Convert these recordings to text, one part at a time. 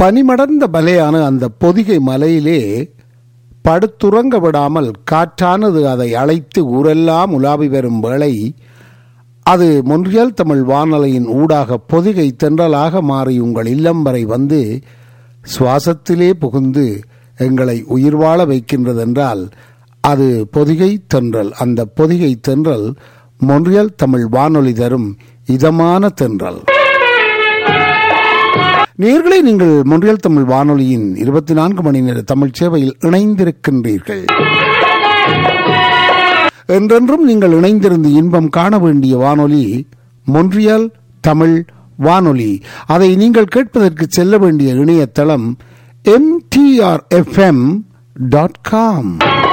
பனிமடர்ந்த மலையான அந்த பொதிகை மலையிலே படுத்துறங்க விடாமல் காற்றானது அதை அழைத்து ஊரெல்லாம் உலாவி வரும் வேளை அது மொன்றியல் தமிழ் வானொலியின் ஊடாக பொதிகை தென்றலாக மாறி உங்கள் இல்லம் வரை வந்து சுவாசத்திலே புகுந்து எங்களை உயிர் வாழ வைக்கின்றதென்றால் அது பொதிகை தென்றல் அந்த பொதிகை தென்றல் மொன்றியல் தமிழ் வானொலி தரும் இதமான தென்றல் நேர்களை நீங்கள் மொன்றியல் தமிழ் வானொலியின் இருபத்தி நான்கு மணி நேர தமிழ் சேவையில் இணைந்திருக்கின்றீர்கள் என்றென்றும் நீங்கள் இணைந்திருந்து இன்பம் காண வேண்டிய வானொலி மொன்றியல் தமிழ் வானொலி அதை நீங்கள் கேட்பதற்கு செல்ல வேண்டிய இணையதளம் எம்டிஆர்எஃப்எம் டாட் காம்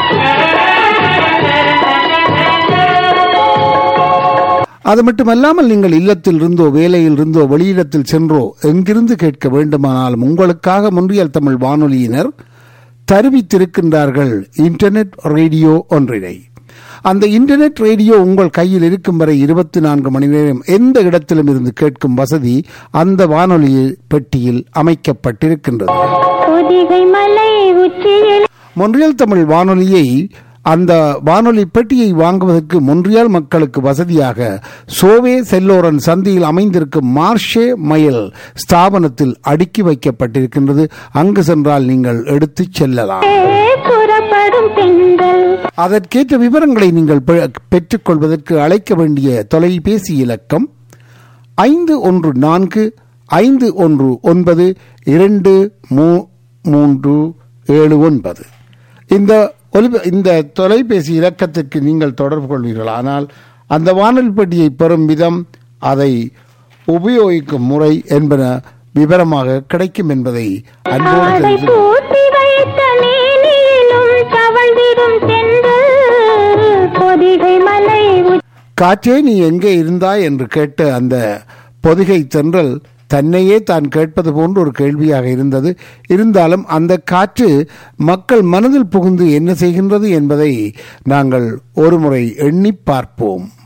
அது மட்டுமல்லாமல் நீங்கள் இல்லத்தில் இருந்தோ வேலையில் இருந்தோ வெளியிடத்தில் சென்றோ எங்கிருந்து கேட்க வேண்டுமானாலும் உங்களுக்காக முன்றியல் தமிழ் வானொலியினர் தருவித்திருக்கின்றார்கள் இன்டர்நெட் ரேடியோ ஒன்றினை அந்த இன்டர்நெட் ரேடியோ உங்கள் கையில் இருக்கும் வரை இருபத்தி நான்கு மணி நேரம் எந்த இடத்திலும் இருந்து கேட்கும் வசதி அந்த வானொலி பெட்டியில் அமைக்கப்பட்டிருக்கின்றது பொதிகை மலை உச்சியில் மொன்றியல் தமிழ் வானொலியை அந்த வானொலி பெட்டியை வாங்குவதற்கு மொன்றியால் மக்களுக்கு வசதியாக சோவே செல்லோரன் சந்தியில் அமைந்திருக்கும் மார்ஷே மயில் ஸ்தாபனத்தில் அடுக்கி வைக்கப்பட்டிருக்கின்றது அங்கு சென்றால் நீங்கள் எடுத்துச் செல்லலாம் புறப்படும் பெண்கள் அதற்கேற்ற விவரங்களை நீங்கள் பெ- பெற்றுக்கொள்வதற்கு அழைக்க வேண்டிய தொலைபேசி இலக்கம் ஐந்து ஒன்று நான்கு ஐந்து ஒன்று ஒன்பது இரண்டு மூ மூன்று ஏழு ஒன்பது இந்த ஒலி இந்த தொலைபேசி இலக்கத்திற்கு நீங்கள் தொடர்பு கொள்வீர்கள் ஆனால் அந்த வானொலி பெட்டியை பெறும் விதம் அதை உபயோகிக்கும் முறை என்பன விவரமாக கிடைக்கும் என்பதை அன்போடு அதை தெரிந்து பூட்டி வைத்த மேனியிலும் தவழ்ந்திடும் சென்றல் பொதிகை மலை உச்சி காற்றே நீ எங்கே இருந்தாய் என்று கேட்ட அந்த பொதிகை தென்றல் தன்னையே தான் கேட்பது போன்ற ஒரு கேள்வியாக இருந்தது இருந்தாலும் அந்த காற்று மக்கள் மனதில் புகுந்து என்ன செய்கின்றது என்பதை நாங்கள் ஒருமுறை எண்ணி பார்ப்போம்